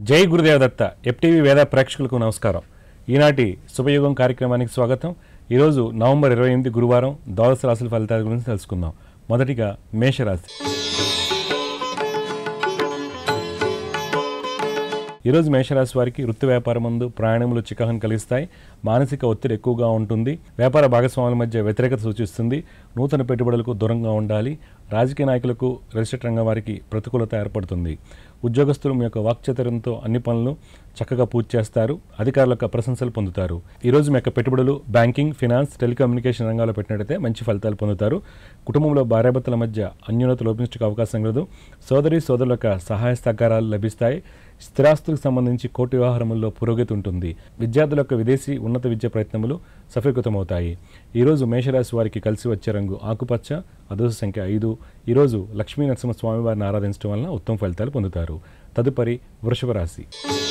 జై గురుదేవదత్త ఎఫ్టీవీ వేద ప్రేక్షకులకు నమస్కారం ఈనాటి శుభయుగం కార్యక్రమానికి స్వాగతం ఈరోజు నవంబర్ ఇరవై ఎనిమిది గురువారం ద్వాదశ రాశుల ఫలితాల గురించి తెలుసుకుందాం మొదటిగా మేషరాశి ఈరోజు మేషరాశి వారికి వృత్తి వ్యాపారం ముందు ప్రయాణములు చికాకును కలిగిస్తాయి మానసిక ఒత్తిడి ఎక్కువగా ఉంటుంది వ్యాపార భాగస్వాముల మధ్య వ్యతిరేకత సూచిస్తుంది నూతన పెట్టుబడులకు దూరంగా ఉండాలి రాజకీయ నాయకులకు రిజిస్టర్ రంగం వారికి ప్రతికూలత ఏర్పడుతుంది ఉద్యోగస్తులు మీ యొక్క వాక్చతుర్యంతో అన్ని పనులు చక్కగా పూర్తి చేస్తారు అధికారుల యొక్క ప్రశంసలు పొందుతారు ఈరోజు మీ యొక్క పెట్టుబడులు బ్యాంకింగ్ ఫినాన్స్ టెలికమ్యూనికేషన్ రంగాల్లో పెట్టినట్టయితే మంచి ఫలితాలు పొందుతారు కుటుంబంలో భార్యాభర్తల మధ్య అన్యోన్యత లోపించడానికి అవకాశం కలదు సోదరి సోదరుల యొక్క సహాయ సహకారాలు లభిస్తాయి స్థిరాస్తులకు సంబంధించి కోటి వ్యవహారముల్లో పురోగతి ఉంటుంది విద్యార్థుల యొక్క విదేశీ ఉన్నత విద్య ప్రయత్నములు సఫలీకృతమవుతాయి ఈరోజు మేషరాశి వారికి కలిసి వచ్చే రంగు ఆకుపచ్చ అదృష్ట సంఖ్య ఐదు ఈరోజు లక్ష్మీ నరసింహ స్వామి వారిని ఆరాధించడం వలన ఉత్తమ ఫలితాలు పొందుతారు తదుపరి వృషభ రాశి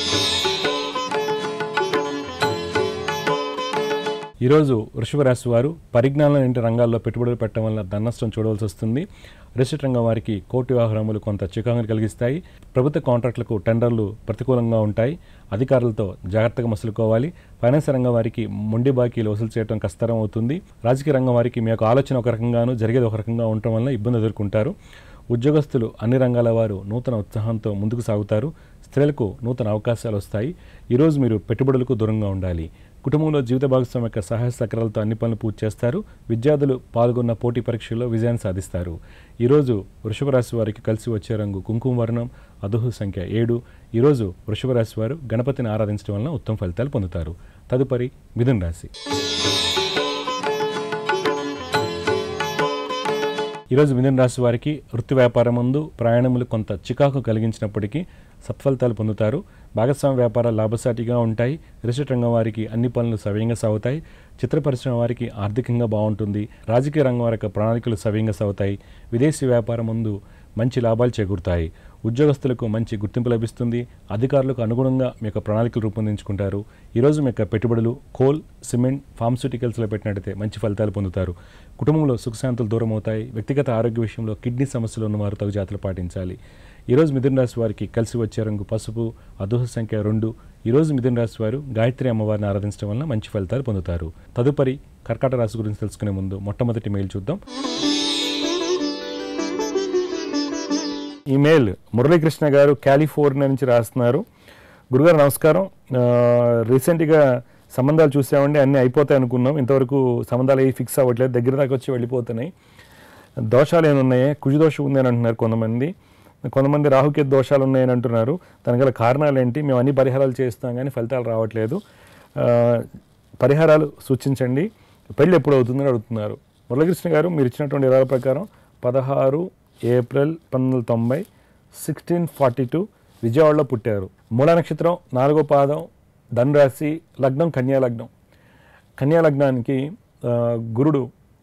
ఈరోజు వృషభ రాశి వారు పరిజ్ఞానం ఇంటి రంగాల్లో పెట్టుబడులు పెట్టడం వల్ల ధననష్టం చూడవలసి వస్తుంది రిజిస్టర్ రంగం వారికి కోర్టు వ్యవహారములు కొంత చికాకును కలిగిస్తాయి ప్రభుత్వ కాంట్రాక్టులకు టెండర్లు ప్రతికూలంగా ఉంటాయి అధికారులతో జాగ్రత్తగా మసులుకోవాలి ఫైనాన్స్ రంగం వారికి మొండి బాకీలు వసూలు చేయడం కష్టతరం అవుతుంది రాజకీయ రంగం వారికి మీ యొక్క ఆలోచన ఒక రకంగాను జరిగేది ఒక రకంగా ఉండటం వల్ల ఇబ్బంది ఎదుర్కొంటారు ఉద్యోగస్తులు అన్ని రంగాల వారు నూతన ఉత్సాహంతో ముందుకు సాగుతారు స్త్రీలకు నూతన అవకాశాలు వస్తాయి ఈరోజు మీరు పెట్టుబడులకు దూరంగా ఉండాలి కుటుంబంలో జీవిత భాగస్వామి యొక్క సహాయ సహకారాలతో అన్ని పనులు పూర్తి చేస్తారు విద్యార్థులు పాల్గొన్న పోటీ పరీక్షల్లో విజయాన్ని సాధిస్తారు ఈరోజు వృషభ రాశి వారికి కలిసి వచ్చే రంగు కుంకుమ వర్ణం అదుహు సంఖ్య ఏడు ఈరోజు వృషభ రాశి వారు గణపతిని ఆరాధించడం వలన ఉత్తమ ఫలితాలు పొందుతారు తదుపరి మిథున రాశి ఈరోజు మిథున రాశి వారికి వృత్తి వ్యాపారం ముందు ప్రయాణములు కొంత చికాకు కలిగించినప్పటికీ సత్ఫలితాలు పొందుతారు భాగస్వామ్య వ్యాపారాలు లాభసాటిగా ఉంటాయి రిజిస్టర్ రంగం వారికి అన్ని పనులు సవ్యంగా సాగుతాయి చిత్ర పరిశ్రమ వారికి ఆర్థికంగా బాగుంటుంది రాజకీయ రంగం వారి యొక్క ప్రణాళికలు సవ్యంగా సాగుతాయి విదేశీ వ్యాపారం ముందు మంచి లాభాలు చేకూరుతాయి ఉద్యోగస్తులకు మంచి గుర్తింపు లభిస్తుంది అధికారులకు అనుగుణంగా మీ యొక్క ప్రణాళికలు రూపొందించుకుంటారు ఈరోజు మీ యొక్క పెట్టుబడులు కోల్ సిమెంట్ ఫార్మస్యూటికల్స్లో పెట్టినట్టయితే మంచి ఫలితాలు పొందుతారు కుటుంబంలో సుఖశాంతులు దూరం అవుతాయి వ్యక్తిగత ఆరోగ్య విషయంలో కిడ్నీ సమస్యలు ఉన్నవారు తగు జాతులు పాటించాలి ఈరోజు మిథున రాశి వారికి కలిసి వచ్చే రంగు పసుపు అదృహ సంఖ్య రెండు ఈరోజు మిథున రాశి వారు గాయత్రి అమ్మవారిని ఆరాధించడం వలన మంచి ఫలితాలు పొందుతారు తదుపరి కర్కాట రాశి గురించి తెలుసుకునే ముందు మొట్టమొదటి మెయిల్ చూద్దాం ఈ మెయిల్ మురళీకృష్ణ గారు కాలిఫోర్నియా నుంచి రాస్తున్నారు గురుగారు నమస్కారం ఆ, రీసెంట్గా సంబంధాలు చూసామండి అన్నీ అయిపోతాయి అనుకున్నాం ఇంతవరకు సంబంధాలు ఏవి ఫిక్స్ అవ్వట్లేదు దగ్గర దాకా వచ్చి వెళ్ళిపోతున్నాయి దోషాలు ఏమున్నాయి కుజు దోషం ఉంది అని అంటున్నారు కొంతమంది కొంతమంది రాహుకేతు దోషాలు ఉన్నాయని అంటున్నారు దానికి గల కారణాలు ఏంటి మేము అన్ని పరిహారాలు చేస్తాం కానీ ఫలితాలు రావట్లేదు ఆ, పరిహారాలు సూచించండి పెళ్ళి ఎప్పుడు అవుతుందని అడుగుతున్నారు మురళకృష్ణ గారు మీరు ఇచ్చినటువంటి వివరాల ప్రకారం పదహారు ఏప్రిల్ పంతొమ్మిది వందల తొంభై సిక్స్టీన్ ఫార్టీ టూ విజయవాడలో పుట్టారు మూల నక్షత్రం నాలుగో పాదం ధనురాశి లగ్నం కన్యా లగ్నం కన్యా లగ్నానికి ఆ, గురుడు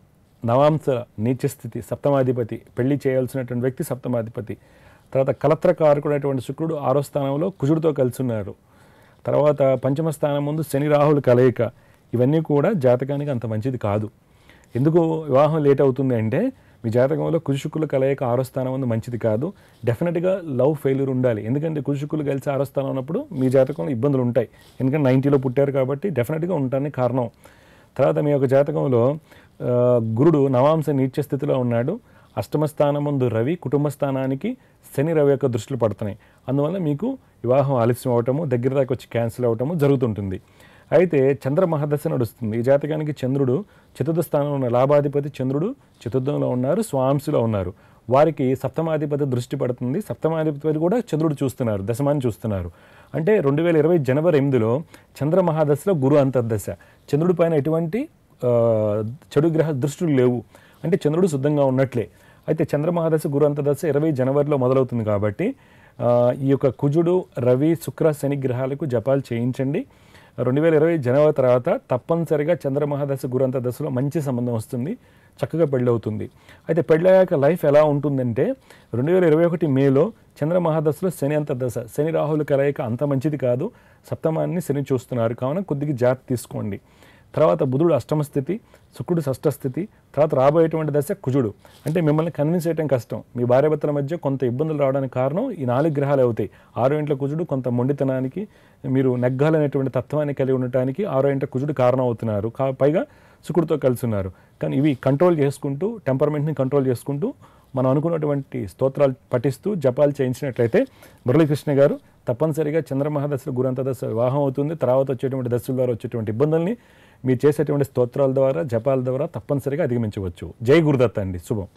నవాంశ నీచస్థితి సప్తమాధిపతి పెళ్లి చేయాల్సినటువంటి వ్యక్తి సప్తమాధిపతి తర్వాత కలత్రకారకుడైనటువంటి శుక్రుడు ఆరో స్థానంలో కుజుడితో కలిసి ఉన్నారు తర్వాత పంచమ స్థానం ముందు శని రాహుల కలయిక ఇవన్నీ కూడా జాతకానికి అంత మంచిది కాదు ఎందుకు వివాహం లేట్ అవుతుంది అంటే మీ జాతకంలో కుజుశుక్కుల కలయిక ఆరో స్థానం ముందు మంచిది కాదు డెఫినెట్గా లవ్ ఫెయిల్యూర్ ఉండాలి ఎందుకంటే కుజుశుక్కులు కలిసి ఆరో స్థానం ఉన్నప్పుడు మీ జాతకంలో ఇబ్బందులు ఉంటాయి ఎందుకంటే నైంటీలో పుట్టారు కాబట్టి డెఫినెట్గా ఉండటానికి కారణం తర్వాత మీ యొక్క జాతకంలో ఆ, గురుడు నవాంశ నీచ స్థితిలో ఉన్నాడు అష్టమ స్థానం ముందు రవి కుటుంబ స్థానానికి శని రవి యొక్క దృష్టిలు పడుతున్నాయి అందువల్ల మీకు వివాహం ఆలస్యం అవటము దగ్గర దాకా వచ్చి క్యాన్సిల్ అవటము జరుగుతుంటుంది అయితే చంద్ర మహాదశ నడుస్తుంది ఈ జాతకానికి చంద్రుడు చతుర్థ స్థానంలో ఉన్న లాభాధిపతి చంద్రుడు చతుర్థంలో ఉన్నారు స్వాంశిలో ఉన్నారు వారికి సప్తమాధిపతి దృష్టి పడుతుంది సప్తమాధిపతి కూడా చంద్రుడు చూస్తున్నారు దశమాన్ని చూస్తున్నారు అంటే రెండు వేల ఇరవై జనవరి ఎనిమిదిలో చంద్ర మహాదశలో గురు అంతర్దశ చంద్రుడి పైన ఎటువంటి ఆ, చెడు గ్రహ దృష్టిలు లేవు అంటే చంద్రుడు శుద్ధంగా ఉన్నట్లే అయితే చంద్ర మహాదశ గురు అంతర్దశ ఇరవై జనవరిలో మొదలవుతుంది కాబట్టి ఆ, ఈ యొక్క కుజుడు రవి శుక్ర శని గ్రహాలకు జపాలు చేయించండి రెండు వేల ఇరవై జనవరి తర్వాత తప్పనిసరిగా చంద్ర మహాదశ గురంత దశలో మంచి సంబంధం వస్తుంది చక్కగా పెళ్ళి అవుతుంది అయితే పెళ్ళయ్యాక లైఫ్ ఎలా ఉంటుందంటే రెండు వేల ఇరవై ఒకటి మేలో చంద్ర మహాదశలో శని అంతర్దశ శని రాహుల కలయిక అంత మంచిది కాదు సప్తమాన్ని శని చూస్తున్నారు కావున కొద్దిగా జాగ్రత్త తీసుకోండి తర్వాత బుధుడు అష్టమ స్థితి శుక్రుడు షష్ఠ స్థితి తర్వాత రాబోయేటువంటి దశ కుజుడు అంటే మిమ్మల్ని కన్విన్స్ చేయడం కష్టం మీ భార్యాభర్తల మధ్య కొంత ఇబ్బందులు రావడానికి కారణం ఈ నాలుగు గ్రహాలు అవుతాయి ఆరో ఇంట్లో కుజుడు కొంత మొండితనానికి మీరు నెగ్గాలనేటువంటి తత్వాన్ని కలిగి ఉండటానికి ఆరో ఇంట కుజుడు కారణం అవుతున్నారు కా పైగా శుక్రుడితో కలిసి ఉన్నారు కానీ ఇవి కంట్రోల్ చేసుకుంటూ టెంపర్మెంట్ని కంట్రోల్ చేసుకుంటూ మనం అనుకున్నటువంటి స్తోత్రాలు పఠిస్తూ జపాలు చేయించినట్లయితే మురళీకృష్ణ గారు తప్పనిసరిగా చంద్రమహాదశలో గురంత దశ వివాహం అవుతుంది తర్వాత వచ్చేటువంటి దశల ద్వారా వచ్చేటువంటి ఇబ్బందుల్ని మీరు చేసేటువంటి స్తోత్రాల ద్వారా జపాల ద్వారా తప్పనిసరిగా అధిగమించవచ్చు జై గురుదత్త అండి శుభం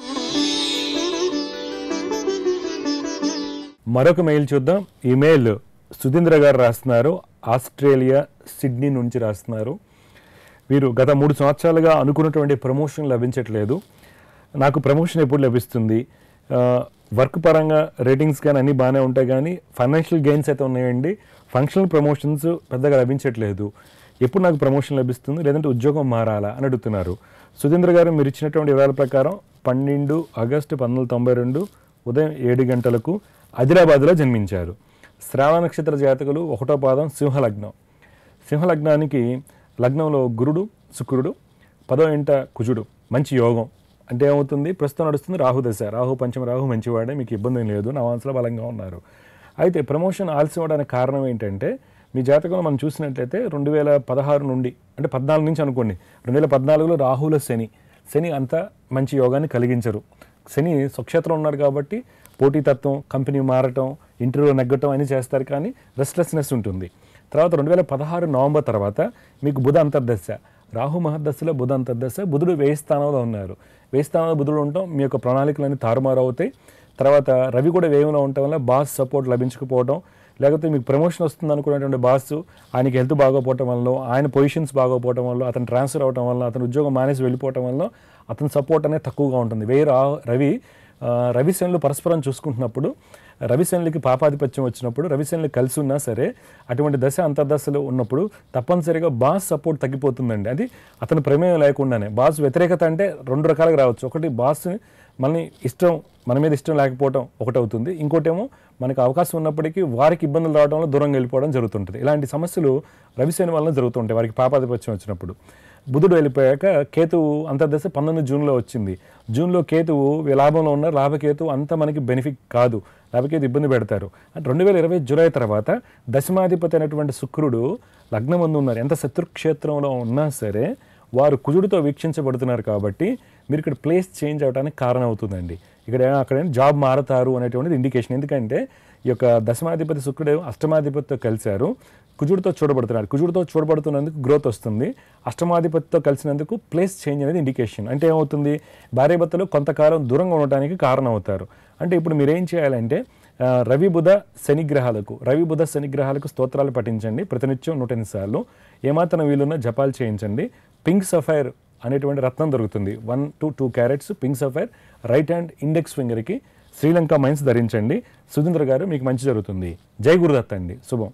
మరొక మెయిల్ చూద్దాం ఈ మెయిల్ సుధీంద్ర గారు రాస్తున్నారు ఆస్ట్రేలియా సిడ్నీ నుంచి రాస్తున్నారు వీరు గత మూడు సంవత్సరాలుగా అనుకున్నటువంటి ప్రమోషన్ లభించట్లేదు నాకు ప్రమోషన్ ఎప్పుడు లభిస్తుంది ఆ, వర్క్ పరంగా రేటింగ్స్ కానీ అన్నీ బాగానే ఉంటాయి కానీ ఫైనాన్షియల్ గెయిన్స్ అయితే ఉన్నాయండి ఫంక్షనల్ ప్రమోషన్స్ పెద్దగా లభించట్లేదు ఎప్పుడు నాకు ప్రమోషన్ లభిస్తుంది లేదంటే ఉద్యోగం మారాలా అని అడుగుతున్నారు సుధీంద్ర గారు మీరు ఇచ్చినటువంటి వివరాల ప్రకారం పన్నెండు ఆగస్టు పంతొమ్మిది వందల తొంభై రెండు ఉదయం ఏడు గంటలకు ఆదిలాబాద్లో జన్మించారు శ్రావణ నక్షత్ర జాతకులు ఒకటో పాదం సింహలగ్నం సింహలగ్నానికి లగ్నంలో గురుడు శుక్రుడు పదో ఇంట కుజుడు మంచి యోగం అంటే ఏమవుతుంది ప్రస్తుతం నడుస్తుంది రాహు దశ రాహు పంచమ రాహు మంచివాడే మీకు ఇబ్బంది ఏం లేదు నవాంశలో బలంగా ఉన్నారు అయితే ప్రమోషన్ ఆలస్యం అవడానికి కారణం ఏంటంటే మీ జాతకంలో మనం చూసినట్లయితే రెండు వేల పదహారు నుండి అంటే పద్నాలుగు నుంచి అనుకోండి రెండు వేల పద్నాలుగులో రాహుల శని శని అంత మంచి యోగాన్ని కలిగించరు శని స్వక్షేత్రం ఉన్నాడు కాబట్టి పోటీతత్వం కంపెనీ మారటం ఇంటర్వ్యూ నెగ్గటం అని చేస్తారు కానీ రెస్ట్లెస్నెస్ ఉంటుంది తర్వాత రెండు వేల పదహారు నవంబర్ తర్వాత మీకు బుధ అంతర్దశ రాహు మహర్దశలో బుధ అంతర్దశ బుధుడు వేయి స్థానంలో ఉన్నారు వేయి స్థానంలో బుధుడు ఉండటం మీ యొక్క ప్రణాళికలన్నీ తారుమారు అవుతాయి తర్వాత రవి కూడా వేయంలో ఉండటం వల్ల బాస్ సపోర్ట్ లభించకపోవడం లేకపోతే మీకు ప్రమోషన్ వస్తుంది అనుకున్నటువంటి బాస్ ఆయనకి హెల్త్ బాగోపోవటం వల్ల ఆయన పొజిషన్స్ బాగోపోవటం వల్ల అతను ట్రాన్స్ఫర్ అవటం వల్ల అతను ఉద్యోగం మానేసి వెళ్ళిపోవటం వల్ల అతని సపోర్ట్ అనేది తక్కువగా ఉంటుంది వేయి రా రవి ఆ, రవిశనులు పరస్పరం చూసుకుంటున్నప్పుడు రవిశనులకి పాపాధిపత్యం వచ్చినప్పుడు రవిశనులు కలిసి ఉన్నా సరే అటువంటి దశ అంతర్దశలో ఉన్నప్పుడు తప్పనిసరిగా బాస్ సపోర్ట్ తగ్గిపోతుందండి అది అతని ప్రమేయం లేకుండానే బాస్ వ్యతిరేకత అంటే రెండు రకాలుగా రావచ్చు ఒకటి బాస్ మనని ఇష్టం మన మీద ఇష్టం లేకపోవడం ఒకటి అవుతుంది ఇంకోటేమో మనకు అవకాశం ఉన్నప్పటికీ వారికి ఇబ్బందులు రావడంలో దూరంగా వెళ్ళిపోవడం జరుగుతుంటుంది ఇలాంటి సమస్యలు రవిశని వలన జరుగుతుంటాయి వారికి పాపాధిపత్యం వచ్చినప్పుడు బుధుడు వెళ్ళిపోయాక కేతువు అంతర్దశ పంతొమ్మిది జూన్లో వచ్చింది జూన్లో కేతువు లాభంలో ఉన్న లాభకేతువు అంత మనకి బెనిఫిట్ కాదు లాభకేతు ఇబ్బంది పెడతారు అంటే రెండు వేల ఇరవై జూలై తర్వాత దశమాధిపతి అయినటువంటి శుక్రుడు లగ్నం ముందు ఉన్నారు ఎంత శత్రుక్షేత్రంలో ఉన్నా సరే వారు కుజుడితో వీక్షించబడుతున్నారు కాబట్టి మీరు ఇక్కడ ప్లేస్ చేంజ్ అవడానికి కారణం అవుతుందండి ఇక్కడ అక్కడ జాబ్ మారతారు అనేటువంటిది ఇండికేషన్ ఎందుకంటే ఈ యొక్క దశమాధిపతి శుక్రుడు అష్టమాధిపతితో కలిశారు కుజుడితో చూడబడుతున్నారు కుజుడితో చూడబడుతున్నందుకు గ్రోత్ వస్తుంది అష్టమాధిపతితో కలిసినందుకు ప్లేస్ చేంజ్ అనేది ఇండికేషన్ అంటే ఏమవుతుంది భార్యాభర్తలు కొంతకాలం దూరంగా ఉండటానికి కారణం అవుతారు అంటే ఇప్పుడు మీరు ఏం చేయాలంటే ఆ, రవి బుధ శని గ్రహాలకు రవి బుధ శని గ్రహాలకు స్తోత్రాలు పఠించండి ప్రతినిత్యం నూట ఎనిమిది సార్లు ఏమాత్రం వీలున్న జపాలు చేయించండి పింక్ సఫైర్ అనేటువంటి రత్నం దొరుకుతుంది one to two carats pink sapphire right hand index ఫింగర్కి శ్రీలంక మైన్స్ ధరించండి సుధీంద్ర గారు మీకు మంచి జరుగుతుంది జై గురుదత్త అండి శుభం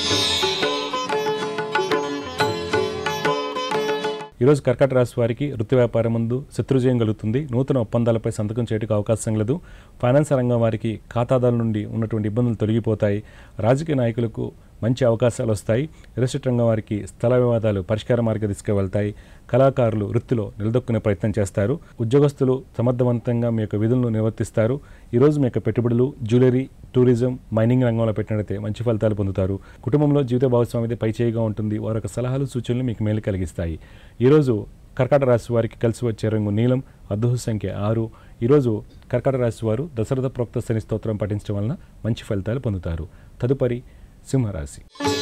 ఈరోజు కర్కాట రాశి వారికి వృత్తి వ్యాపారం ముందు శత్రుజయం కలుగుతుంది నూతన ఒప్పందాలపై సంతకం చేయడానికి అవకాశం లేదు ఫైనాన్స్ రంగం వారికి ఖాతాదారుల నుండి ఉన్నటువంటి ఇబ్బందులు తొలగిపోతాయి రాజకీయ నాయకులకు మంచి అవకాశాలు వస్తాయి రియల్ రంగం వారికి స్థల వివాదాలు పరిష్కార మార్గ తీసుకువెళ్తాయి కళాకారులు వృత్తిలో నిలదొక్కునే ప్రయత్నం చేస్తారు ఉద్యోగస్తులు సమర్థవంతంగా మీ యొక్క విధులను నిర్వర్తిస్తారు ఈరోజు మీ యొక్క పెట్టుబడులు జ్యువెలరీ టూరిజం మైనింగ్ రంగంలో పెట్టినట్లయితే మంచి ఫలితాలు పొందుతారు కుటుంబంలో జీవిత భాగస్వామి పై చేయిగా ఉంటుంది వారి యొక్క సలహాలు సూచనలు మీకు మేలు కలిగిస్తాయి ఈరోజు కర్కాట రాశి వారికి కలిసి వచ్చే రంగు నీలం అద్భుత సంఖ్య ఆరు ఈరోజు కర్కాట రాశి వారు దశరథ ప్రోక్త శని స్తోత్రం పఠించడం వలన మంచి ఫలితాలు పొందుతారు తదుపరి సింహరాశి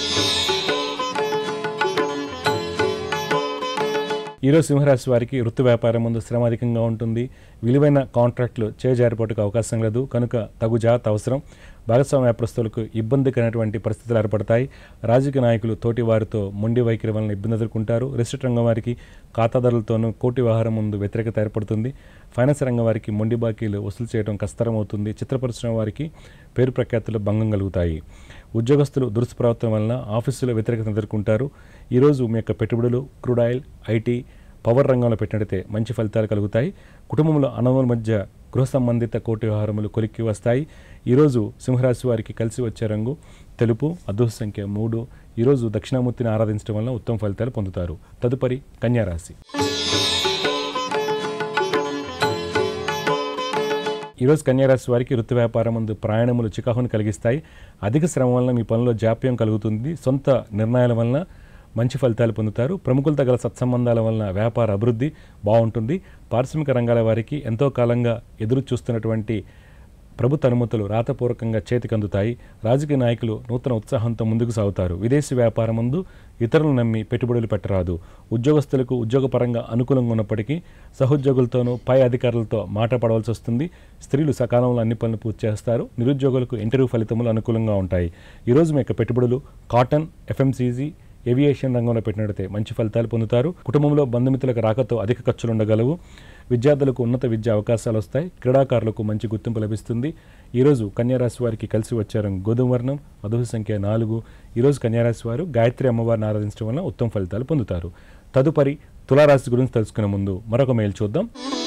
ఈరోజు సింహరాశి వారికి వృత్తి వ్యాపారం ముందు శ్రమ అధికంగా ఉంటుంది విలువైన కాంట్రాక్టులు చేజారిపోటుకు అవకాశం లేదు కనుక తగు జాగ్రత్త అవసరం భాగస్వామ్య వ్యాపారస్తులకు ఇబ్బందికరమైనటువంటి పరిస్థితులు ఏర్పడతాయి రాజకీయ నాయకులు తోటి వారితో మొండి వైఖరి వలన ఇబ్బంది ఎదుర్కొంటారు రిజిస్టర్ రంగం వారికి ఖాతాదారులతోనూ కోటి వ్యవహారం ముందు వ్యతిరేకత ఏర్పడుతుంది ఫైనాన్స్ రంగం వారికి మొండి బాకీలు వసూలు చేయడం కష్టతరం అవుతుంది చిత్ర పరిశ్రమ వారికి పేరు ప్రఖ్యాతులు భంగం కలుగుతాయి ఉద్యోగస్తులు దురుసు ప్రవర్తన వలన ఆఫీసులో వ్యతిరేకత ఎదుర్కొంటారు ఈరోజు మీ యొక్క పెట్టుబడులు క్రూడ్ ఆయిల్ ఐటీ పవర్ రంగంలో పెట్టినట్టయితే మంచి ఫలితాలు కలుగుతాయి కుటుంబంలో అనవుల మధ్య గృహ సంబంధిత కోటి వ్యవహారములు కొలిక్కి వస్తాయి ఈరోజు సింహరాశి వారికి కలిసి వచ్చే రంగు తెలుపు అదృష్ట సంఖ్య మూడు ఈరోజు దక్షిణామూర్తిని ఆరాధించడం వల్ల ఉత్తమ ఫలితాలు పొందుతారు తదుపరి కన్యారాశి ఈరోజు కన్యారాశి వారికి వృత్తి వ్యాపారం ముందు ప్రయాణములు చికాకును కలిగిస్తాయి అధిక శ్రమ వలన మీ పనిలో జాప్యం కలుగుతుంది సొంత నిర్ణయాల వలన మంచి ఫలితాలు పొందుతారు ప్రముఖులతో గల సత్సంబంధాల వలన వ్యాపార అభివృద్ధి బాగుంటుంది పారిశ్రామిక రంగాల వారికి ఎంతో కాలంగా ఎదురు చూస్తున్నటువంటి ప్రభుత్వ అనుమతులు రాతపూర్వకంగా చేతికి అందుతాయి రాజకీయ నాయకులు నూతన ఉత్సాహంతో ముందుకు సాగుతారు విదేశీ వ్యాపారం ముందు ఇతరులను నమ్మి పెట్టుబడులు పెట్టరాదు ఉద్యోగస్తులకు ఉద్యోగపరంగా అనుకూలంగా ఉన్నప్పటికీ సహోద్యోగులతోనూ పై అధికారులతో మాట పడవలసి వస్తుంది స్త్రీలు సకాలంలో అన్ని పనులు పూర్తి చేస్తారు నిరుద్యోగులకు ఇంటర్వ్యూ ఫలితములు అనుకూలంగా ఉంటాయి ఈరోజు మీ యొక్క పెట్టుబడులు కాటన్ ఎఫ్ఎంసీజీ ఏవియేషన్ రంగంలో పెట్టినట్లయితే మంచి ఫలితాలు పొందుతారు కుటుంబంలో బంధుమిత్రులకు రాకతో అధిక ఖర్చులు ఉండగలవు విద్యార్థులకు ఉన్నత విద్యా అవకాశాలు వస్తాయి క్రీడాకారులకు మంచి గుర్తింపు లభిస్తుంది ఈరోజు కన్యారాశి వారికి కలిసి వచ్చారు గోధుమ వర్ణం మధుర సంఖ్య నాలుగు ఈరోజు కన్యారాశి వారు గాయత్రి అమ్మవారిని ఆరాధించడం వల్ల ఉత్తమ ఫలితాలు పొందుతారు తదుపరి తులారాశి గురించి తెలుసుకునే ముందు మరొక మెయిల్ చూద్దాం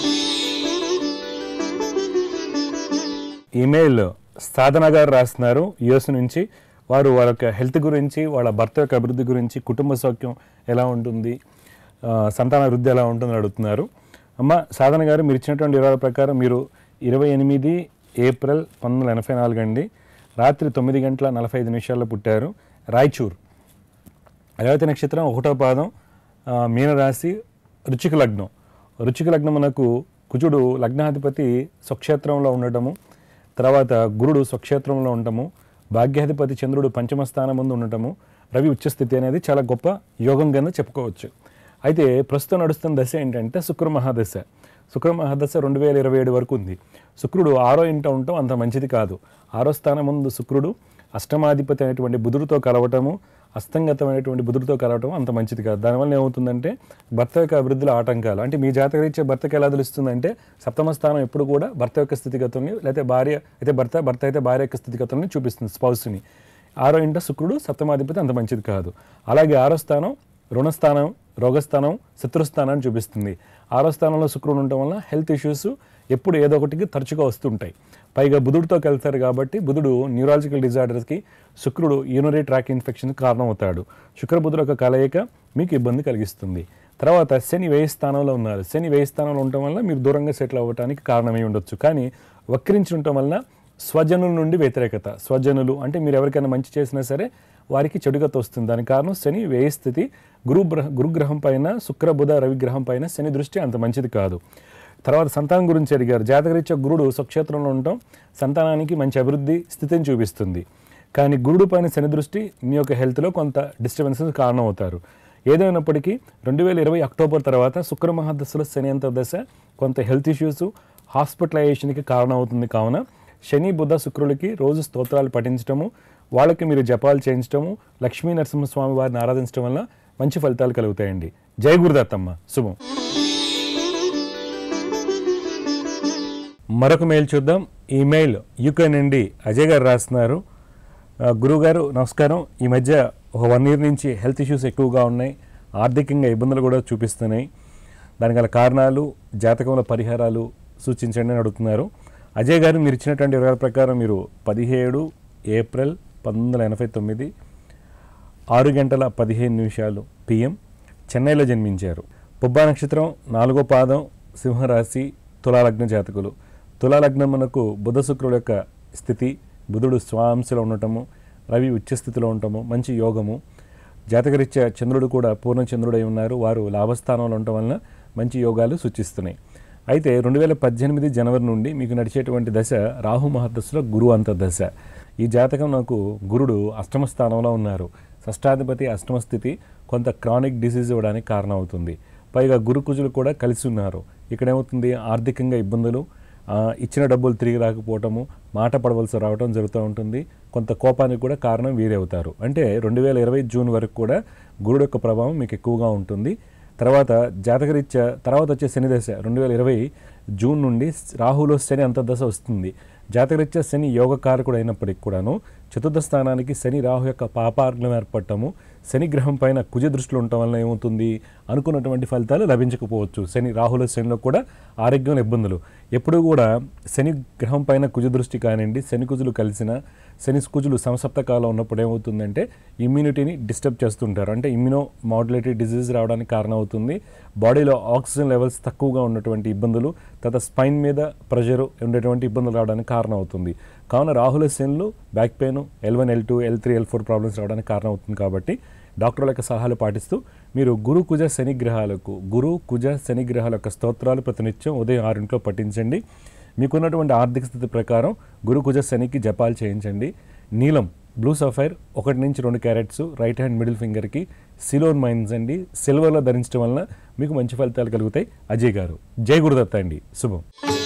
ఈమెయిల్ సాధన గారు రాస్తున్నారు యుఎస్ నుంచి వారు వాళ్ళ యొక్క హెల్త్ గురించి వాళ్ళ భర్త యొక్క అభివృద్ధి గురించి కుటుంబ సౌఖ్యం ఎలా ఉంటుంది ఆ, సంతాన వృద్ధి ఎలా ఉంటుందని అడుగుతున్నారు అమ్మ సాధన గారు మీరు ఇచ్చినటువంటి వివరాల ప్రకారం మీరు ఇరవై ఎనిమిది ఏప్రిల్ పంతొమ్మిది వందల ఎనభై నాలుగు అండి రాత్రి తొమ్మిది గంటల నలభై ఐదు నిమిషాల్లో పుట్టారు రాయచూర్ రేవతి నక్షత్రం ఒకటో పాదం ఆ, మీనరాశి రుచిక లగ్నం రుచిక లగ్నం మనకు కుజుడు లగ్నాధిపతి స్వక్షేత్రంలో ఉండటము తర్వాత గురుడు స్వక్షేత్రంలో ఉండటము భాగ్యాధిపతి చంద్రుడు పంచమ స్థానం ముందు ఉండటము రవి ఉచ్చస్థితి అనేది చాలా గొప్ప యోగం కింద చెప్పుకోవచ్చు అయితే ప్రస్తుతం నడుస్తున్న దశ ఏంటంటే శుక్ర మహాదశ శుక్ర మహాదశ రెండు వేల ఇరవై ఏడు వరకు ఉంది శుక్రుడు ఆరో ఇంట ఉండటం అంత మంచిది కాదు ఆరో స్థానం ముందు శుక్రుడు అష్టమాధిపతి అయినటువంటి బుధుడితో కలవటము అస్తంగతమైనటువంటి బుధుడితో కలవటం అంత మంచిది కాదు దానివల్ల ఏమవుతుందంటే భర్త యొక్క అభివృద్ధిలో ఆటంకాలు అంటే మీ జాతక రీత్యా భర్తకి ఎలా తెలుస్తుందంటే సప్తమ స్థానం ఎప్పుడు కూడా భర్త యొక్క స్థితిగతుల్ని లేకపోతే భార్య అయితే భర్త భర్త అయితే భార్య యొక్క స్థితిగతుల్ని చూపిస్తుంది స్పౌస్ని ఆరో ఇంట శుక్రుడు సప్తమాధిపతి అంత మంచిది కాదు అలాగే ఆరో స్థానం రుణస్థానం రోగస్థానం శత్రుస్థానాన్ని చూపిస్తుంది ఆరో స్థానంలో శుక్రుడు ఉండటం వల్ల హెల్త్ ఇష్యూస్ ఎప్పుడు ఏదో ఒకటికి తరచుగా వస్తుంటాయి పైగా బుధుడితో కలిశారు కాబట్టి బుధుడు న్యూరాలజికల్ డిజార్డర్స్కి శుక్రుడు యూనరీ ట్రాక్ ఇన్ఫెక్షన్ కారణం అవుతాడు శుక్రబుధుడు యొక్క కలయిక మీకు ఇబ్బంది కలిగిస్తుంది తర్వాత శని వ్యయ స్థానంలో ఉన్నారు శని వ్యయ స్థానంలో ఉండటం వల్ల మీరు దూరంగా సెటిల్ అవ్వడానికి కారణమై ఉండొచ్చు కానీ వక్రించి ఉండటం వల్ల స్వజనుల నుండి వ్యతిరేకత స్వజనులు అంటే మీరు ఎవరికైనా మంచి చేసినా సరే వారికి చెడుగత వస్తుంది దానికి కారణం శని వ్యయ స్థితి గురు బ్రహ- గురుగ్రహం పైన శుక్ర బుధ రవిగ్రహం పైన శని దృష్టి అంత మంచిది కాదు తర్వాత సంతానం గురించి అడిగారు జాతకరీత్యా గురుడు స్వక్షేత్రంలో ఉండటం సంతానానికి మంచి అభివృద్ధి స్థితిని చూపిస్తుంది కానీ గురుడు పైన శని దృష్టి మీ యొక్క హెల్త్లో కొంత డిస్టర్బెన్సెస్ కారణం అవుతారు ఏదైనప్పటికీ రెండు వేల ఇరవై అక్టోబర్ తర్వాత శుక్ర మహాదశలో శని అంతర్దశ కొంత హెల్త్ ఇష్యూస్ హాస్పిటలైజేషన్కి కారణం అవుతుంది కావున శని బుధ శుక్రులకి రోజు స్తోత్రాలు పఠించడము వాళ్ళకి మీరు జపాలు చేయించడము లక్ష్మీ నరసింహస్వామి వారిని ఆరాధించడం వల్ల మంచి ఫలితాలు కలుగుతాయండి జై గురుదత్తమ్మ శుభం మరొక మెయిల్ చూద్దాం ఈ మెయిల్ యూకే నుండి అజయ్ గారు రాస్తున్నారు ఆ, గురువుగారు నమస్కారం ఈ మధ్య ఒక వన్ ఇయర్ నుంచి హెల్త్ ఇష్యూస్ ఎక్కువగా ఉన్నాయి ఆర్థికంగా ఇబ్బందులు కూడా చూపిస్తున్నాయి దానికి గల కారణాలు జాతకంలో పరిహారాలు సూచించండి అని అడుగుతున్నారు అజయ్ గారు మీరు ఇచ్చినటువంటి వివరాల ప్రకారం మీరు పదిహేడు ఏప్రిల్ పంతొమ్మిది వందల ఎనభై తొమ్మిది ఆరు గంటల పదిహేను నిమిషాలు పిఎం చెన్నైలో జన్మించారు పుబ్బా నక్షత్రం నాలుగో పాదం సింహరాశి తులాలగ్న జాతకులు తులాలగ్నం మనకు బుధ శుక్రుల యొక్క స్థితి బుధుడు స్వాంశలో ఉండటము రవి ఉచ్చస్థితిలో ఉండటము మంచి యోగము జాతకరీత్యా చంద్రుడు కూడా పూర్ణ చంద్రుడై ఉన్నారు వారు లాభస్థానంలో ఉండటం వలన మంచి యోగాలు సూచిస్తున్నాయి అయితే రెండు వేల పద్దెనిమిది జనవరి నుండి మీకు నడిచేటువంటి దశ రాహు మహర్దశలో గురు అంతర్దశ ఈ జాతకం నాకు గురుడు అష్టమ స్థానంలో ఉన్నారు షష్టాధిపతి అష్టమ స్థితి కొంత క్రానిక్ డిసీజ్ ఇవ్వడానికి కారణం అవుతుంది పైగా గురు కుజులు కూడా కలిసి ఉన్నారు ఇక్కడ ఏమవుతుంది ఆర్థికంగా ఇబ్బందులు ఆ, ఇచ్చిన డబ్బులు తిరిగి రాకపోవటము మాట పడవలసి రావటం జరుగుతూ ఉంటుంది కొంత కోపానికి కూడా కారణం వీరే అవుతారు అంటే రెండు వేల ఇరవై జూన్ వరకు కూడా గురుడు యొక్క ప్రభావం మీకు ఎక్కువగా ఉంటుంది తర్వాత జాతకరీత్యా తర్వాత వచ్చే శని దశ రెండు వేల ఇరవై జూన్ నుండి రాహులో శని అంతర్దశ వస్తుంది జాతకరీత్యా శని యోగకారకుడు అయినప్పటికి కూడాను చతుర్థ స్థానానికి శని రాహు యొక్క పాపార్గ్నం ఏర్పడటము శని గ్రహం పైన కుజ దృష్టిలో ఉండటం వలన ఏమవుతుంది అనుకున్నటువంటి ఫలితాలు లభించకపోవచ్చు శని రాహుల శనిలో కూడా ఆరోగ్యంలో ఇబ్బందులు ఎప్పుడూ కూడా శని గ్రహం పైన కుజ దృష్టి కానివ్వండి శని కుజులు కలిసిన శని కుజులు సమసప్తకాలం ఉన్నప్పుడు ఏమవుతుందంటే ఇమ్యూనిటీని డిస్టర్బ్ చేస్తుంటారు అంటే ఇమ్యూనో మాడ్యులేటరీ డిజీజ్ రావడానికి కారణం అవుతుంది బాడీలో ఆక్సిజన్ లెవెల్స్ తక్కువగా ఉన్నటువంటి ఇబ్బందులు తర్వాత స్పైన్ మీద ప్రెషర్ ఉండేటువంటి ఇబ్బందులు రావడానికి కారణం అవుతుంది కావున రాహుల శనులు back pain L one L two L three L four problems రావడానికి కారణం అవుతుంది కాబట్టి డాక్టర్ల యొక్క సలహాలు పాటిస్తూ మీరు గురు కుజ శని గ్రహాలకు గురు కుజ శని గ్రహాల యొక్క స్తోత్రాలు ప్రతినిత్యం ఉదయం ఆరింట్లో పఠించండి మీకున్నటువంటి ఆర్థిక స్థితి ప్రకారం గురు కుజ శనికి జపాలు చేయించండి నీలం బ్లూ సఫైర్ ఒకటి నుంచి రెండు క్యారెట్స్ రైట్ హ్యాండ్ మిడిల్ ఫింగర్కి సిలోన్ మైన్స్ అండి సిల్వర్లో ధరించడం వలన మీకు మంచి ఫలితాలు కలుగుతాయి అజయ్ గారు జై గురుదత్త అండి శుభం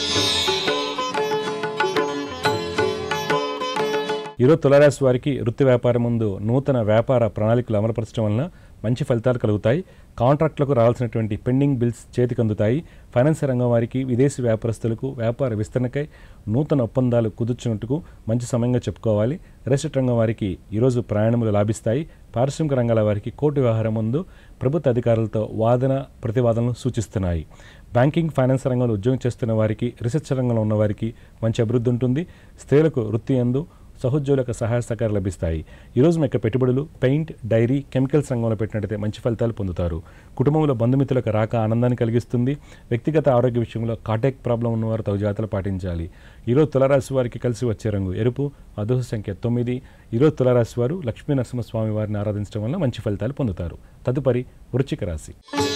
ఈరోజు తులారాశి వారికి వృత్తి వ్యాపారం ముందు నూతన వ్యాపార ప్రణాళికలు అమలుపరచడం వలన మంచి ఫలితాలు కలుగుతాయి కాంట్రాక్టులకు రావాల్సినటువంటి పెండింగ్ బిల్స్ చేతికి అందుతాయి ఫైనాన్స్ రంగం వారికి విదేశీ వ్యాపారస్తులకు వ్యాపార విస్తరణకై నూతన ఒప్పందాలు కుదుర్చున్నట్టుకు మంచి సమయంగా చెప్పుకోవాలి రెస్టెట్ రంగం వారికి ఈరోజు ప్రయాణములు లాభిస్తాయి పారిశ్రామిక రంగాల వారికి కోర్టు వ్యవహారం ముందు ప్రభుత్వ అధికారులతో వాదన ప్రతివాదనలు సూచిస్తున్నాయి బ్యాంకింగ్ ఫైనాన్స్ రంగంలో ఉద్యోగం చేస్తున్న వారికి రీసెర్చ్ రంగంలో ఉన్న వారికి మంచి అభివృద్ధి ఉంటుంది స్త్రీలకు వృత్తి ఎందు సహోద్యోగులకు సహాయ సహకారాలు లభిస్తాయి ఈరోజు మీ యొక్క పెట్టుబడులు పెయింట్ డైరీ కెమికల్స్ రంగంలో పెట్టినట్టయితే మంచి ఫలితాలు పొందుతారు కుటుంబంలో బంధుమిత్రులకు రాక ఆనందాన్ని కలిగిస్తుంది వ్యక్తిగత ఆరోగ్య విషయంలో కాటాక్ ప్రాబ్లం ఉన్నవారు తగు జాగ్రత్తలు పాటించాలి ఈరోజు తులారాశి వారికి కలిసి వచ్చే రంగు ఎరుపు అదృష్ట సంఖ్య తొమ్మిది ఈరోజు తులారాశి వారు లక్ష్మీ నరసింహస్వామి వారిని ఆరాధించడం వల్ల మంచి ఫలితాలు పొందుతారు తదుపరి వృశ్చిక రాశి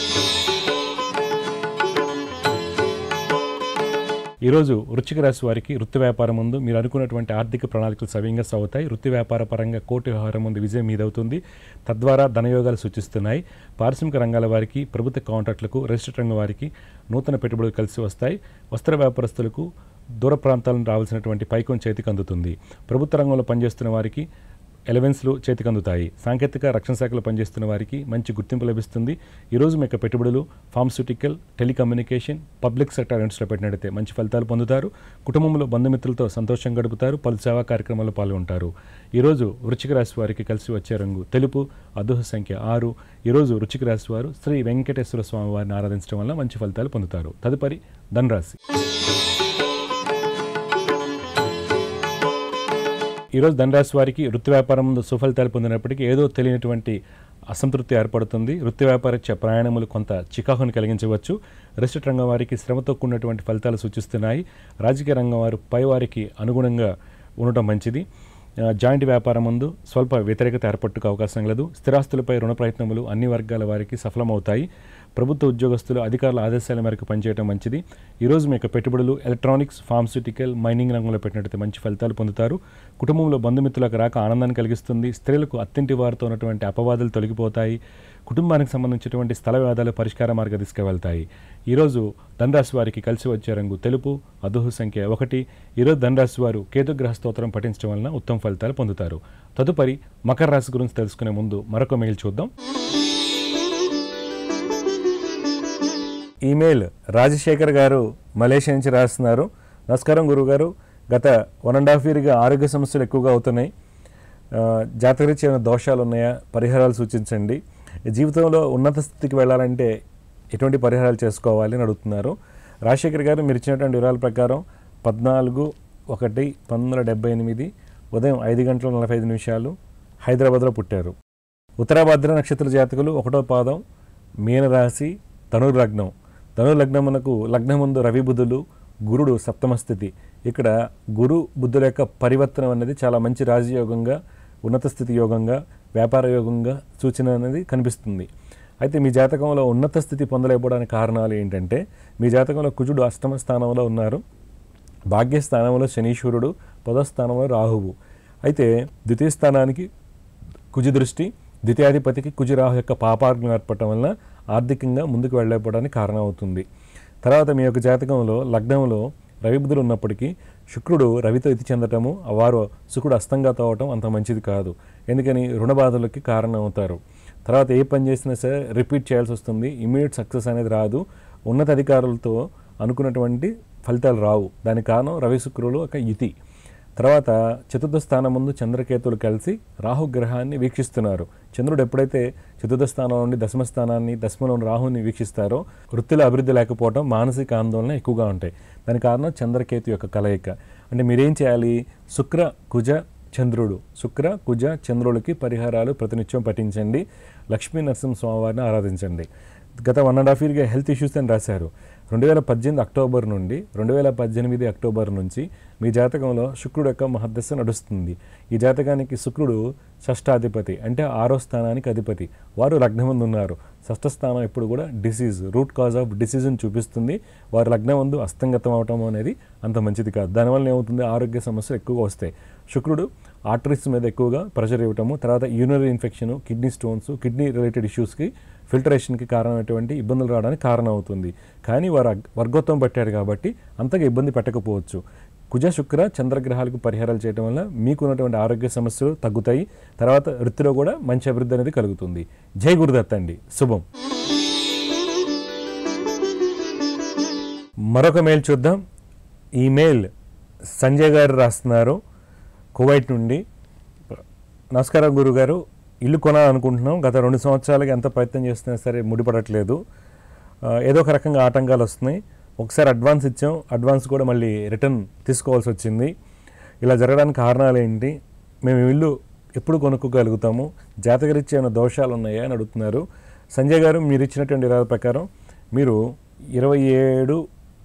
ఈరోజు వృశ్చిక రాశి వారికి వృత్తి వ్యాపారం ముందు మీరు అనుకున్నటువంటి ఆర్థిక ప్రణాళికలు సవ్యంగా సాగుతాయి వృత్తి వ్యాపార పరంగా కోర్టు వ్యవహారం ముందు విజయం మీదవుతుంది తద్వారా ధనయోగాలు సూచిస్తున్నాయి పారిశ్రామిక రంగాల వారికి ప్రభుత్వ కాంట్రాక్టులకు రిజిస్టర్ రంగం వారికి నూతన పెట్టుబడులు కలిసి వస్తాయి వస్త్ర వ్యాపారస్తులకు దూర ప్రాంతాలను రావాల్సినటువంటి పైకం చేతికి అందుతుంది ప్రభుత్వ రంగంలో పనిచేస్తున్న వారికి ఎలవెన్స్లు చేతికి అందుతాయి సాంకేతిక రక్షణ శాఖలో పనిచేస్తున్న వారికి మంచి గుర్తింపు లభిస్తుంది ఈరోజు మీ యొక్క పెట్టుబడులు ఫార్మస్యూటికల్ టెలికమ్యూనికేషన్ పబ్లిక్ సెక్టర్ యూనిట్స్లో పెట్టినట్టయితే మంచి ఫలితాలు పొందుతారు కుటుంబంలో బంధుమిత్రులతో సంతోషం గడుపుతారు పలు సేవా కార్యక్రమాల్లో పాల్గొంటారు ఈరోజు వృచ్చిక రాశి వారికి కలిసి వచ్చే రంగు తెలుపు అదృహ సంఖ్య ఆరు ఈరోజు వృచ్చిక రాశి వారు శ్రీ వెంకటేశ్వర స్వామి వారిని ఆరాధించడం వల్ల మంచి ఫలితాలు పొందుతారు తదుపరి ధనరాశి ఈరోజు ధనరాశి వారికి వృత్తి వ్యాపారం ముందు సుఫలితాలు పొందినప్పటికీ ఏదో తెలియనటువంటి అసంతృప్తి ఏర్పడుతుంది వృత్తి వ్యాపారత్య ప్రయాణములు కొంత చికాకును కలిగించవచ్చు రెస్టెట్ రంగం వారికి శ్రమతో కూడినటువంటి ఫలితాలు సూచిస్తున్నాయి రాజకీయ రంగం వారు పైవారికి అనుగుణంగా ఉండటం మంచిది ఆ, జాయింట్ వ్యాపారం ముందు స్వల్ప వ్యతిరేకత ఏర్పట్టుకు అవకాశం లేదు స్థిరాస్తులపై రుణ ప్రయత్నములు అన్ని వర్గాల వారికి సఫలమవుతాయి ప్రభుత్వ ఉద్యోగస్తులు అధికారుల ఆదేశాల మేరకు పనిచేయడం మంచిది ఈరోజు మీ యొక్క పెట్టుబడులు ఎలక్ట్రానిక్స్ ఫార్మస్యూటికల్ మైనింగ్ రంగంలో పెట్టినట్టు మంచి ఫలితాలు పొందుతారు కుటుంబంలో బంధుమిత్రులకు రాక ఆనందాన్ని కలిగిస్తుంది స్త్రీలకు అత్తింటి వారితో ఉన్నటువంటి అపవాదులు తొలగిపోతాయి కుటుంబానికి సంబంధించినటువంటి స్థల వివాదాలు పరిష్కార మార్గ తీసుకువెళ్తాయి ఈరోజు ధనరాశి వారికి కలిసి వచ్చే రంగు తెలుపు అదుహు సంఖ్య ఒకటి ఈరోజు ధనరాశి వారు కేతుగ్రహ స్తోత్రం పఠించడం వలన ఉత్తమ ఫలితాలు పొందుతారు తదుపరి మకర రాశి గురించి తెలుసుకునే ముందు మరొక మెయిల్ చూద్దాం ఈమెయిల్ రాజశేఖర్ గారు మలేషియా నుంచి రాస్తున్నారు నమస్కారం గురుగారు గత వన్ అండ్ హాఫ్ ఇయర్గా ఆరోగ్య సమస్యలు ఎక్కువగా అవుతున్నాయి ఆ, జాతకరీత్యా ఏమైనా దోషాలు ఉన్నాయా పరిహారాలు సూచించండి జీవితంలో ఉన్నత స్థితికి వెళ్ళాలంటే ఎటువంటి పరిహారాలు చేసుకోవాలి అని అడుగుతున్నారు రాజశేఖర్ గారు మీరు ఇచ్చినటువంటి వివరాల ప్రకారం పద్నాలుగు ఒకటి పంతొమ్మిది వందల డెబ్బై ఎనిమిది ఉదయం ఐదు గంటల నలభై ఐదు నిమిషాలు హైదరాబాద్లో పుట్టారు ఉత్తరాభద్ర నక్షత్ర జాతకులు ఒకటో పాదం మీనరాశి ధనుర్ లగ్నం ధనుర్ లగ్నమునకు లగ్నం ముందు రవి బుధులు గురుడు సప్తమ స్థితి ఇక్కడ గురు బుద్ధుల యొక్క పరివర్తనం అనేది చాలా మంచి రాజయోగంగా ఉన్నత స్థితి యోగంగా వ్యాపార యోగంగా సూచన అనేది కనిపిస్తుంది అయితే మీ జాతకంలో ఉన్నత స్థితి పొందలేకపోవడానికి కారణాలు ఏంటంటే మీ జాతకంలో కుజుడు అష్టమ స్థానంలో ఉన్నారు భాగ్యస్థానంలో శనీశ్వరుడు పదస్థానంలో రాహువు అయితే ద్వితీయ స్థానానికి కుజు దృష్టి ద్వితీయాధిపతికి కుజురాహు యొక్క పాపార్గం ఏర్పడటం వలన ఆర్థికంగా ముందుకు వెళ్ళకపోవడానికి కారణం అవుతుంది తర్వాత మీ యొక్క జాతకంలో లగ్నంలో రవిబుధులు ఉన్నప్పటికీ శుక్రుడు రవితో ఇతి చెందటము వారు శుక్రుడు అస్తంగా తోవటం అంత మంచిది కాదు ఎందుకని రుణ బాధలకి కారణం అవుతారు తర్వాత ఏ పని చేసినా సరే రిపీట్ చేయాల్సి వస్తుంది ఇమీడియట్ సక్సెస్ అనేది రాదు ఉన్నత అధికారులతో అనుకున్నటువంటి ఫలితాలు రావు దానికి కారణం రవి శుక్రులు ఒక ఇతి తర్వాత చతుర్థ స్థానం ముందు చంద్రకేతులు కలిసి రాహుగ్రహాన్ని వీక్షిస్తున్నారు చంద్రుడు ఎప్పుడైతే చతుర్థ స్థానం నుండి దశమ స్థానాన్ని దశమలోని రాహుని వీక్షిస్తారో వృత్తిలో అభివృద్ధి లేకపోవడం మానసిక ఆందోళన ఎక్కువగా ఉంటాయి దానికి కారణం చంద్రకేతు యొక్క కలయిక అంటే మీరేం చేయాలి శుక్ర కుజ చంద్రుడు శుక్ర కుజ చంద్రులకి పరిహారాలు ప్రతినిత్యం పఠించండి లక్ష్మీ నరసింహ స్వామివారిని ఆరాధించండి గత వన్ అండ్ హాఫ్ ఇయర్గా హెల్త్ ఇష్యూస్ అని రాశారు రెండు వేల పద్దెనిమిది అక్టోబర్ నుండి రెండు వేల పద్దెనిమిది అక్టోబర్ నుంచి మీ జాతకంలో శుక్రుడు యొక్క మహద్దశ నడుస్తుంది ఈ జాతకానికి శుక్రుడు షష్టాధిపతి అంటే ఆరో స్థానానికి అధిపతి వారు లగ్నం ముందు ఉన్నారు షష్ఠ స్థానం ఎప్పుడు కూడా డిసీజ్ రూట్ కాజ్ ఆఫ్ డిసీజ్ని చూపిస్తుంది వారి లగ్నం ముందు అస్తంగతం అవటం అనేది అంత మంచిది కాదు దానివల్ల ఏమవుతుంది ఆరోగ్య సమస్యలు ఎక్కువగా వస్తాయి శుక్రుడు ఆర్టరీస్ మీద ఎక్కువగా ప్రెషర్ ఇవ్వటము తర్వాత urinary infection kidney stones kidney related ఇష్యూస్కి ఫిల్టరేషన్కి కారణమైనటువంటి ఇబ్బందులు రావడానికి కారణం అవుతుంది కానీ వారు అగ్- వర్గోత్వం పట్టారు కాబట్టి అంతగా ఇబ్బంది పెట్టకపోవచ్చు కుజ శుక్ర చంద్రగ్రహాలకు పరిహారాలు చేయడం వల్ల మీకున్నటువంటి ఆరోగ్య సమస్యలు తగ్గుతాయి తర్వాత వృత్తిలో కూడా మంచి అభివృద్ధి అనేది కలుగుతుంది జై గురుదత్త అండి శుభం మరొక మెయిల్ చూద్దాం ఈ మెయిల్ సంజయ్ గారు రాస్తున్నారు కువైట్ నుండి నమస్కారం గురుగారు ఇల్లు కొనాలనుకుంటున్నాం గత రెండు సంవత్సరాలుగా ఎంత ప్రయత్నం చేస్తున్నా సరే ముడిపడట్లేదు ఆ, ఏదో ఒక రకంగా ఆటంకాలు వస్తున్నాయి ఒకసారి అడ్వాన్స్ ఇచ్చాం అడ్వాన్స్ కూడా మళ్ళీ రిటర్న్ తీసుకోవాల్సి వచ్చింది ఇలా జరగడానికి కారణాలు ఏంటి మేము ఇల్లు ఎప్పుడు కొనుక్కోగలుగుతాము జాతకరీత్యా ఏమైనా దోషాలు ఉన్నాయా అని అడుగుతున్నారు సంజయ్ గారు మీరు ఇచ్చినటువంటి ఇరాద ప్రకారం మీరు ఇరవై ఏడు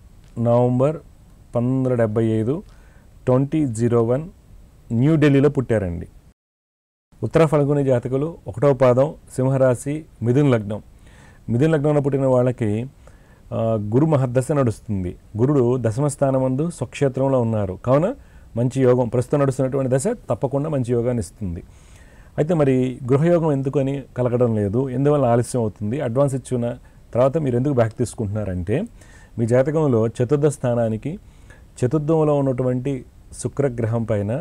నవంబర్ పంతొమ్మిది వందల డెబ్బై ఐదు ట్వంటీ జీరో వన్ న్యూఢిల్లీలో పుట్టారండి ఉత్తర ఫల్గుని జాతకులు ఒకటవ పాదం సింహరాశి మిథున్ లగ్నం మిథున్ లగ్నంలో పుట్టిన వాళ్ళకి ఆ, గురు మహద్దశ నడుస్తుంది గురుడు దశమ స్థానమందు స్వక్షేత్రంలో ఉన్నారు కావున మంచి యోగం ప్రస్తుతం నడుస్తున్నటువంటి దశ తప్పకుండా మంచి యోగాన్ని ఇస్తుంది అయితే మరి గృహయోగం ఎందుకని కలగడం లేదు ఎందువల్ల ఆలస్యం అవుతుంది అడ్వాన్స్ ఇచ్చిన తర్వాత మీరు ఎందుకు బ్యాక్ తీసుకుంటున్నారంటే మీ జాతకంలో చతుర్థ స్థానానికి చతుర్థంలో ఉన్నటువంటి శుక్రగ్రహం పైన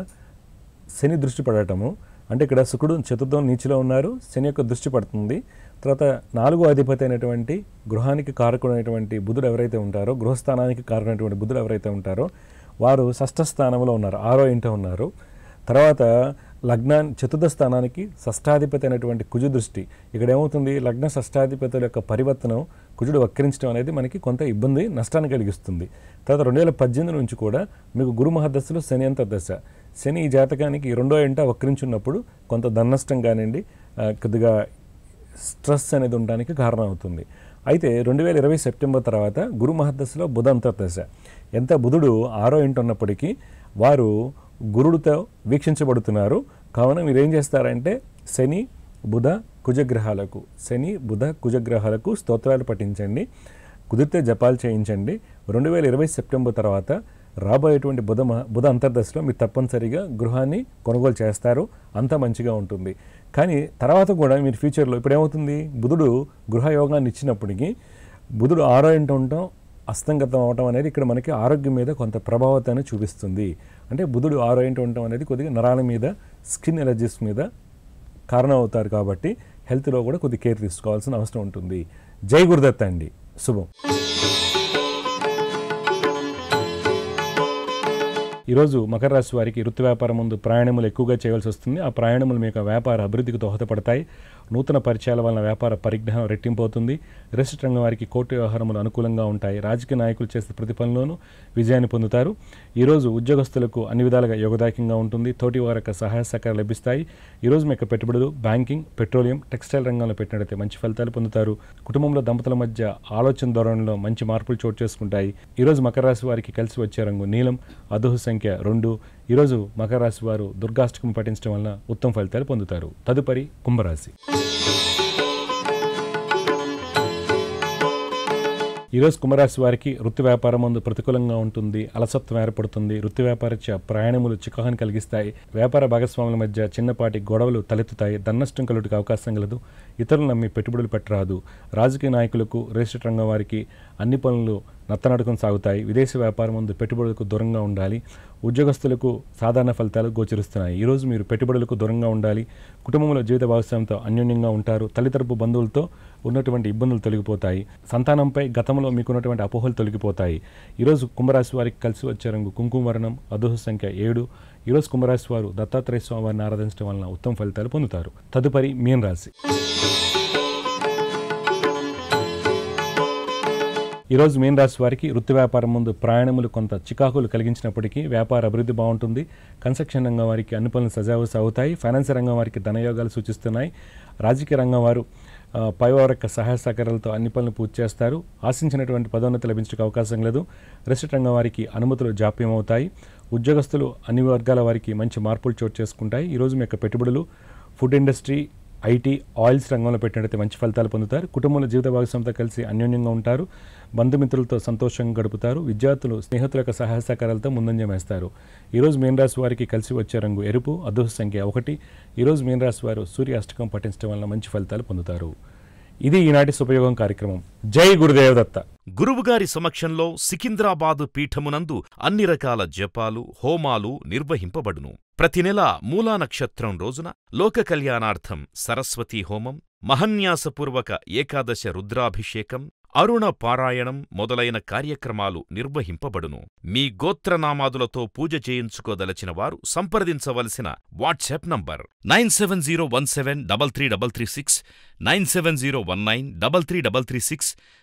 శని దృష్టి పడటము అంటే ఇక్కడ శుక్రుడు చతుర్థం నీచిలో ఉన్నారు శని యొక్క దృష్టి పడుతుంది తర్వాత నాలుగో అధిపతి అయినటువంటి గృహానికి కారకుడైనటువంటి బుధుడు ఎవరైతే ఉంటారో గృహస్థానానికి కారకుడైనటువంటి బుధుడు ఎవరైతే ఉంటారో వారు షష్ఠ స్థానంలో ఉన్నారు ఆరో ఇంట ఉన్నారు తర్వాత లగ్నాన్ని చతుర్థ స్థానానికి షష్టాధిపతి అయినటువంటి కుజు దృష్టి ఇక్కడ ఏమవుతుంది లగ్న షష్టాధిపతుల యొక్క పరివర్తనం కుజుడు వక్రించడం అనేది మనకి కొంత ఇబ్బంది నష్టాన్ని కలిగిస్తుంది తర్వాత రెండు వేల పద్దెనిమిది నుంచి కూడా మీకు గురు మహదశలో శని అంతర్దశ శని ఈ జాతకానికి రెండో ఇంట వక్రించున్నప్పుడు కొంత ధననష్టం కానివ్వండి ఆ, కొద్దిగా స్ట్రెస్ అనేది ఉండడానికి కారణం అవుతుంది అయితే రెండు వేల ఇరవై సెప్టెంబర్ తర్వాత గురు మహద్దశలో బుధ అంతర్దశ ఎంత బుధుడు ఆరో ఇంటి ఉన్నప్పటికీ వారు గురుడితో వీక్షించబడుతున్నారు కావున మీరు ఏం చేస్తారంటే శని బుధ కుజగ్రహాలకు శని బుధ కుజగ్రహాలకు స్తోత్రాలు పఠించండి కుదిరితే జపాలు చేయించండి రెండు వేల ఇరవై సెప్టెంబర్ తర్వాత రాబోయేటువంటి బుధ మహ- బుధ అంతర్దశలో మీరు తప్పనిసరిగా గృహాన్ని కొనుగోలు చేస్తారు అంతా మంచిగా ఉంటుంది కానీ తర్వాత కూడా మీరు ఫ్యూచర్లో ఇప్పుడు ఏమవుతుంది బుధుడు గృహయోగాన్ని ఇచ్చినప్పటికీ బుధుడు ఆరో ఇంట ఉండటం అస్తంగతం అవటం అనేది ఇక్కడ మనకి ఆరోగ్యం మీద కొంత ప్రభావితాన్ని చూపిస్తుంది అంటే బుధుడు ఆరో ఇంట ఉండటం అనేది కొద్దిగా నరాల మీద స్కిన్ ఎలర్జీస్ మీద కారణం అవుతారు కాబట్టి హెల్త్లో కూడా కొద్ది కేర్ తీసుకోవాల్సిన అవసరం ఉంటుంది జై గురుదత్త అండి శుభం ఈరోజు మకర రాశి వారికి వృత్తి వ్యాపారం ముందు ప్రయాణములు ఎక్కువగా చేయవలసి వస్తుంది ఆ ప్రయాణములు మీ యొక్క వ్యాపార అభివృద్ధికి దోహదపడతాయి నూతన పరిచయాల వలన వ్యాపార పరిజ్ఞానం రెట్టింపు అవుతుంది రిజిస్టర్ రంగం వారికి కోర్టు వ్యవహారములు అనుకూలంగా ఉంటాయి రాజకీయ నాయకులు చేసే ప్రతి పనిలోనూ విజయాన్ని పొందుతారు ఈరోజు ఉద్యోగస్తులకు అన్ని విధాలుగా యోగదాయకంగా ఉంటుంది తోటి వారి యొక్క సహాయ సహకారాలు లభిస్తాయి ఈరోజు మీ యొక్క పెట్టుబడులు బ్యాంకింగ్ పెట్రోలియం టెక్స్టైల్ రంగంలో పెట్టినట్లయితే మంచి ఫలితాలు పొందుతారు కుటుంబంలో దంపతుల మధ్య ఆలోచన ధోరణిలో మంచి మార్పులు చోటు చేసుకుంటాయి ఈరోజు మకర రాశి వారికి కలిసి వచ్చే రంగు నీలం అదుహు సంఖ్య రెండు ఈరోజు మకర రాశి వారు దుర్గాష్టకం పఠించడం వలన ఉత్తమ ఫలితాలు పొందుతారు తదుపరి కుంభరాశి ఈరోజు కుంభరాశి వారికి వృత్తి వ్యాపారం ముందు ప్రతికూలంగా ఉంటుంది అలసత్వం ఏర్పడుతుంది వృత్తి వ్యాపారత్య ప్రయాణములు చికాహాన్ని కలిగిస్తాయి వ్యాపార భాగస్వాముల మధ్య చిన్నపాటి గొడవలు తలెత్తుతాయి ధననష్టం కలుగుటకు అవకాశం కలదు ఇతరులు నమ్మి పెట్టుబడులు పెట్టరాదు రాజకీయ నాయకులకు రిజిస్టర్ రంగం వారికి అన్ని పనులు నత్తనడకం సాగుతాయి విదేశీ వ్యాపారం ముందు పెట్టుబడులకు దూరంగా ఉండాలి ఉద్యోగస్తులకు సాధారణ ఫలితాలు గోచరిస్తున్నాయి ఈరోజు మీరు పెట్టుబడులకు దూరంగా ఉండాలి కుటుంబంలో జీవిత భాగస్వామ్యంతో అన్యోన్యంగా ఉంటారు తల్లితరపు బంధువులతో ఉన్నటువంటి ఇబ్బందులు తొలగిపోతాయి సంతానంపై గతంలో మీకున్నటువంటి అపోహలు తొలగిపోతాయి ఈరోజు కుంభరాశి వారికి కలిసి వచ్చే రంగు కుంకుమ వర్ణం అదోహ సంఖ్య ఏడు ఈరోజు కుంభరాశి వారు దత్తాత్రేయ స్వామి వారిని ఆరాధించడం వలన ఉత్తమ ఫలితాలు పొందుతారు తదుపరి మీన రాశి ఈరోజు మీన రాశి వారికి వృత్తి వ్యాపారం ముందు ప్రయాణములు కొంత చికాకులు కలిగించినప్పటికీ వ్యాపార అభివృద్ధి బాగుంటుంది కన్స్ట్రక్షన్ రంగం వారికి అన్ని పనులు సజావు సాగుతాయి ఫైనాన్స్ రంగం వారికి ధనయోగాలు సూచిస్తున్నాయి రాజకీయ రంగం వారు ఆ, పైవారి యొక్క సహాయ సహకారాలతో అన్ని పనులు పూర్తి చేస్తారు ఆశించినటువంటి పదోన్నతి లభించడానికి అవకాశం లేదు రెస్టారెంట్ రంగం వారికి అనుమతులు జాప్యం అవుతాయి ఉద్యోగస్తులు అన్ని వర్గాల వారికి మంచి మార్పులు చోటు చేసుకుంటాయి ఈరోజు మీ యొక్క పెట్టుబడులు ఫుడ్ ఇండస్ట్రీ ఐటీ ఆయిల్స్ రంగంలో పెట్టినట్లయితే మంచి ఫలితాలు పొందుతారు కుటుంబంలో జీవిత భాగస్వామితో కలిసి అన్యోన్యంగా ఉంటారు బంధుమిత్రులతో సంతోషంగా గడుపుతారు విద్యార్థులు స్నేహితుల యొక్క సహాయ సహకారాలతో ముందంజ వేస్తారు ఈరోజు మీన రాశి వారికి కలిసి వచ్చే రంగు ఎరుపు అదృష్ట సంఖ్య ఒకటి ఈరోజు మీన రాశి వారు సూర్య అష్టకం పఠించడం వలన మంచి ఫలితాలు పొందుతారు ఇది ఈనాటి సుపయోగం కార్యక్రమం జై గురుదేవ దత్త గురువుగారి సమక్షంలో సికింద్రాబాదు పీఠమునందు అన్ని రకాల జపాలు హోమాలు నిర్వహింపబడును ప్రతి నెల మూలా నక్షత్రం రోజున లోక కళ్యాణార్థం సరస్వతీ హోమం మహన్యాసపూర్వక ఏకాదశ రుద్రాభిషేకం అరుణ పారాయణం మొదలైన కార్యక్రమాలు నిర్వహింపబడును మీ గోత్రనామాదులతో పూజ చేయించుకోదలచిన వారు సంప్రదించవలసిన WhatsApp number nine seven zero one seven double three double three six nine seven zero one nine double three double three six